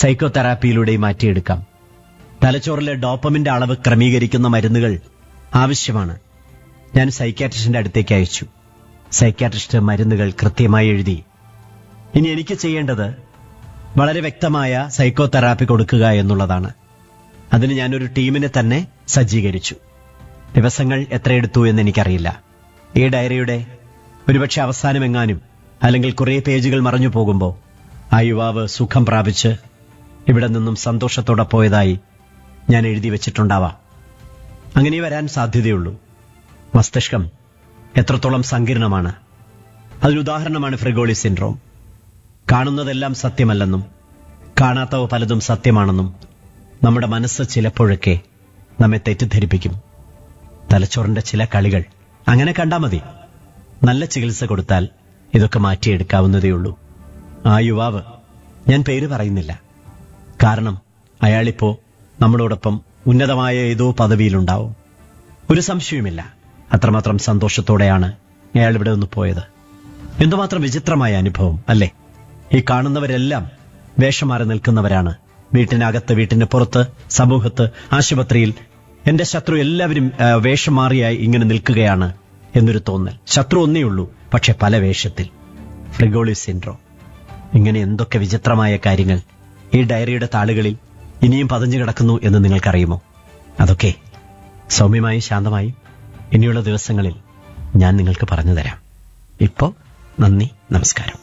psycho തെറാപ്പിയിലൂടെ മാറ്റിയെടുക്കാം തലച്ചോറിലെ ഡോപ്പമിന്റെ അളവ് ക്രമീകരിക്കുന്ന മരുന്നുകൾ ആവശ്യമാണ് ഞാൻ സൈക്യാട്രിസ്റ്റിന്റെ അടുത്തേക്ക് അയച്ചു സൈക്യാട്രിസ്റ്റ് മരുന്നുകൾ കൃത്യമായി എഴുതി ഇനി എനിക്ക് ചെയ്യേണ്ടത് വളരെ വ്യക്തമായ സൈക്കോ തെറാപ്പി കൊടുക്കുക എന്നുള്ളതാണ് അതിന് ഞാനൊരു ടീമിനെ തന്നെ സജ്ജീകരിച്ചു ദിവസങ്ങൾ എത്രയെടുത്തു എന്ന് എനിക്കറിയില്ല ഈ ഡയറിയുടെ ഒരുപക്ഷെ അവസാനമെങ്ങാനും അല്ലെങ്കിൽ കുറേ പേജുകൾ മറഞ്ഞു പോകുമ്പോൾ ആ യുവാവ് സുഖം പ്രാപിച്ച് ഇവിടെ നിന്നും സന്തോഷത്തോടെ പോയതായി ഞാൻ എഴുതി വെച്ചിട്ടുണ്ടാവാം അങ്ങനെ വരാൻ സാധ്യതയുള്ളൂ മസ്തിഷ്കം എത്രത്തോളം സങ്കീർണമാണ് അതിനുദാഹരണമാണ് ഫ്രിഗോളി സിൻഡ്രോം കാണുന്നതെല്ലാം സത്യമല്ലെന്നും കാണാത്തവ പലതും സത്യമാണെന്നും നമ്മുടെ മനസ്സ് ചിലപ്പോഴൊക്കെ നമ്മെ തെറ്റിദ്ധരിപ്പിക്കും തലച്ചോറിന്റെ ചില കളികൾ അങ്ങനെ കണ്ടാൽ മതി നല്ല ചികിത്സ കൊടുത്താൽ ഇതൊക്കെ മാറ്റിയെടുക്കാവുന്നതേയുള്ളൂ ആ യുവാവ് ഞാൻ പേര് പറയുന്നില്ല കാരണം അയാളിപ്പോ നമ്മളോടൊപ്പം ഉന്നതമായ ഏതോ പദവിയിലുണ്ടാവും ഒരു സംശയവുമില്ല അത്രമാത്രം സന്തോഷത്തോടെയാണ് അയാൾ ഇവിടെ നിന്ന് പോയത് എന്തുമാത്രം വിചിത്രമായ അനുഭവം അല്ലേ ഈ കാണുന്നവരെല്ലാം വേഷം മാറി നിൽക്കുന്നവരാണ് വീട്ടിനകത്ത് വീട്ടിന് പുറത്ത് സമൂഹത്ത് ആശുപത്രിയിൽ എന്റെ ശത്രു എല്ലാവരും ആ, വേഷം മാറിയായി ഇങ്ങനെ നിൽക്കുകയാണ് എന്നൊരു തോന്നൽ ശത്രു ഒന്നേ ഉള്ളൂ പക്ഷെ പല വേഷത്തിൽ ഫ്രിഗോളി സിൻഡ്രോം ഇങ്ങനെ എന്തൊക്കെ വിചിത്രമായ കാര്യങ്ങൾ ഈ ഡയറിയുടെ താളുകളിൽ ഇനിയും പതഞ്ഞു കിടക്കുന്നു എന്ന് നിങ്ങൾക്കറിയുമോ അതൊക്കെ സൗമ്യമായും ശാന്തമായും ഇനിയുള്ള ദിവസങ്ങളിൽ ഞാൻ നിങ്ങൾക്ക് പറഞ്ഞു തരാം ഇപ്പോ നന്ദി നമസ്കാരം